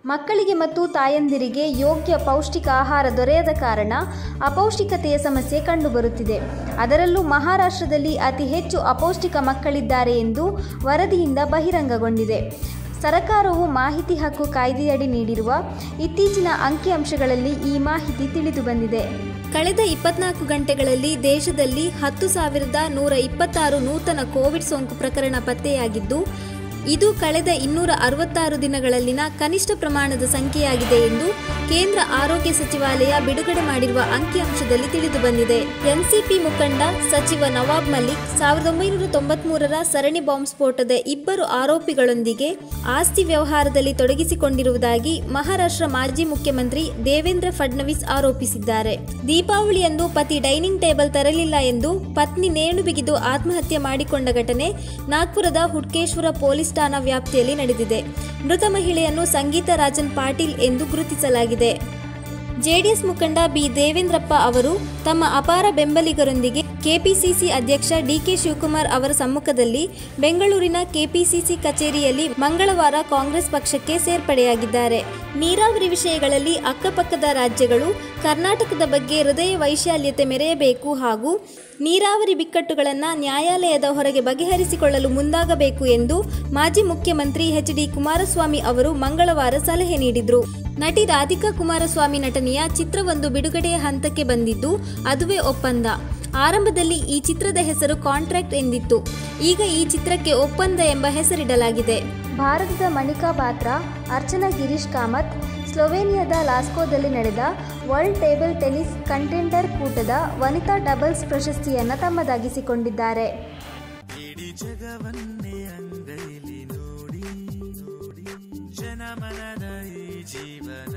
ಮಕ್ಕಳಿಗೆ ಮತ್ತು ತಾಯಂದಿರಿಗೆ ಯೋಗ್ಯ ಪೌಷ್ಟಿಕ ಆಹಾರ ದೊರೆಯದ ಕಾರಣ ಅಪೌಷ್ಟಿಕತೆಯ ಸಮಸ್ಯೆ ಕಂಡುಬರುತ್ತಿದೆ ಅದರಲ್ಲೂ ಮಹಾರಾಷ್ಟ್ರದಲ್ಲಿ ಅತಿ ಹೆಚ್ಚು ಅಪೌಷ್ಟಿಕ ಮಕ್ಕಳಿದ್ದಾರೆ ಎಂದು ವರದಿಯಿಂದ ಬಹಿರಂಗಗೊಂಡಿದೆ ಸರಕಾರವು ಮಾಹಿತಿ ಹಕ್ಕು ಕಾಯ್ದೆಯಡಿ ನೀಡಿರುವ ಇತ್ತೀಚಿನ ಅಂಕಿಅಂಶಗಳಲ್ಲಿ ಈ ಮಾಹಿತಿ ತಿಳಿದುಬಂದಿದೆ ಕಳೆದ ಇಪ್ಪತ್ನಾಲ್ಕು ಗಂಟೆಗಳಲ್ಲಿ ದೇಶದಲ್ಲಿ ಹತ್ತು ಸಾವಿರದ ನೂರ ಇಪ್ಪತ್ತಾರು ನೂತನ ಕೋವಿಡ್ ಸೋಂಕು ಪ್ರಕರಣ ಪತ್ತೆಯಾಗಿದ್ದು ಇದು ಕಳೆದ ಇನ್ನೂರ ಅರವತ್ತಾರು ದಿನಗಳಲ್ಲಿನ ಕನಿಷ್ಠ ಪ್ರಮಾಣದ ಸಂಖ್ಯೆಯಾಗಿದೆ ಎಂದು ಕೇಂದ್ರ ಆರೋಗ್ಯ ಸಚಿವಾಲಯ ಬಿಡುಗಡೆ ಮಾಡಿರುವ ಅಂಕಿಅಂಶದಲ್ಲಿ ತಿಳಿದುಬಂದಿದೆ ಎನ್ಸಿಪಿ ಮುಖಂಡ ಸಚಿವ ನವಾಬ್ ಮಲಿಕ್ ಸಾವಿರದ ಒಂಬೈನೂರ ತೊಂಬತ್ಮೂರರ ಸರಣಿ ಬಾಂಬ್ ಸ್ಫೋಟದ ಇಬ್ಬರು ಆರೋಪಿಗಳೊಂದಿಗೆ ಆಸ್ತಿ ವ್ಯವಹಾರದಲ್ಲಿ ತೊಡಗಿಸಿಕೊಂಡಿರುವುದಾಗಿ ಮಹಾರಾಷ್ಟ್ರ ಮಾಜಿ ಮುಖ್ಯಮಂತ್ರಿ ದೇವೇಂದ್ರ ಫಡ್ನವೀಸ್ ಆರೋಪಿಸಿದ್ದಾರೆ ದೀಪಾವಳಿಯಂದು ಪತಿ ಡೈನಿಂಗ್ ಟೇಬಲ್ ತರಲಿಲ್ಲ ಎಂದು ಪತ್ನಿ ನೇಣು ಬಿಗಿದು ಆತ್ಮಹತ್ಯೆ ಮಾಡಿಕೊಂಡ ಘಟನೆ ನಾಗ್ಪುರದ ಹುಡ್ಕೇಶ್ವರ ಪೊಲೀಸ್ ಠಾಣಾ ವ್ಯಾಪ್ತಿಯಲ್ಲಿ ನಡೆದಿದೆ ಮೃತ ಮಹಿಳೆಯನ್ನು ಸಂಗೀತ ರಾಜನ್ ಪಾಟೀಲ್ ಎಂದು ಗುರುತಿಸಲಾಗಿದೆ ಜೆಡಿಎಸ್ ಮುಖಂಡ ಬಿ ದೇವೇಂದ್ರಪ್ಪ ಅವರು ತಮ್ಮ ಅಪಾರ ಬೆಂಬಲಿಗರೊಂದಿಗೆ ಕೆಪಿಸಿಸಿ ಅಧ್ಯಕ್ಷ ಡಿಕೆ ಶಿವಕುಮಾರ್ ಅವರ ಸಮ್ಮುಖದಲ್ಲಿ ಬೆಂಗಳೂರಿನ ಕೆಪಿಸಿಸಿ ಕಚೇರಿಯಲ್ಲಿ ಮಂಗಳವಾರ ಕಾಂಗ್ರೆಸ್ ಪಕ್ಷಕ್ಕೆ ಸೇರ್ಪಡೆಯಾಗಿದ್ದಾರೆ ನೀರಾವರಿ ವಿಷಯಗಳಲ್ಲಿ ಅಕ್ಕಪಕ್ಕದ ರಾಜ್ಯಗಳು ಕರ್ನಾಟಕದ ಬಗ್ಗೆ ಹೃದಯ ವೈಶಾಲ್ಯತೆ ಮೆರೆಯಬೇಕು ಹಾಗೂ ನೀರಾವರಿ ಬಿಕ್ಕಟ್ಟುಗಳನ್ನು ನ್ಯಾಯಾಲಯದ ಹೊರಗೆ ಬಗೆಹರಿಸಿಕೊಳ್ಳಲು ಮುಂದಾಗಬೇಕು ಎಂದು ಮಾಜಿ ಮುಖ್ಯಮಂತ್ರಿ ಎಚ್ ಡಿ ಕುಮಾರಸ್ವಾಮಿ ಅವರು ಮಂಗಳವಾರ ಸಲಹೆ ನೀಡಿದರು ನಟಿ ರಾಧಿಕಾ ಕುಮಾರಸ್ವಾಮಿ ನಟನೆಯ ಚಿತ್ರವೊಂದು ಬಿಡುಗಡೆಯ ಹಂತಕ್ಕೆ ಬಂದಿದ್ದು ಅದುವೇ ಒಪ್ಪಂದ ಆರಂಭದಲ್ಲಿ ಈ ಚಿತ್ರದ ಹೆಸರು ಕಾಂಟ್ರಾಕ್ಟ್ ಎಂದಿತ್ತು ಈಗ ಈ ಚಿತ್ರಕ್ಕೆ ಒಪ್ಪಂದ ಎಂಬ ಹೆಸರಿಡಲಾಗಿದೆ ಭಾರತದ ಮಣಿಕಾ ಬಾತ್ರಾ ಅರ್ಚನಾ ಗಿರೀಶ್ ಕಾಮತ್ ಸ್ಲೋವೇನಿಯಾದ ಲಾಸ್ಕೋದಲ್ಲಿ ನಡೆದ ವರ್ಲ್ಡ್ ಟೇಬಲ್ ಟೆನ್ನಿಸ್ ಕಂಟೆಂಡರ್ ಕೂಟದ ವನಿತಾ ಡಬಲ್ಸ್ ಪ್ರಶಸ್ತಿಯನ್ನು ತಮ್ಮದಾಗಿಸಿಕೊಂಡಿದ್ದಾರೆ ಇಡೀ ಜಗವನ್ನೇ ಅಂಗೈಲಿ ನೋಡಿ ನೋಡಿ ಜನಮನದ ಈ ಜೀವನ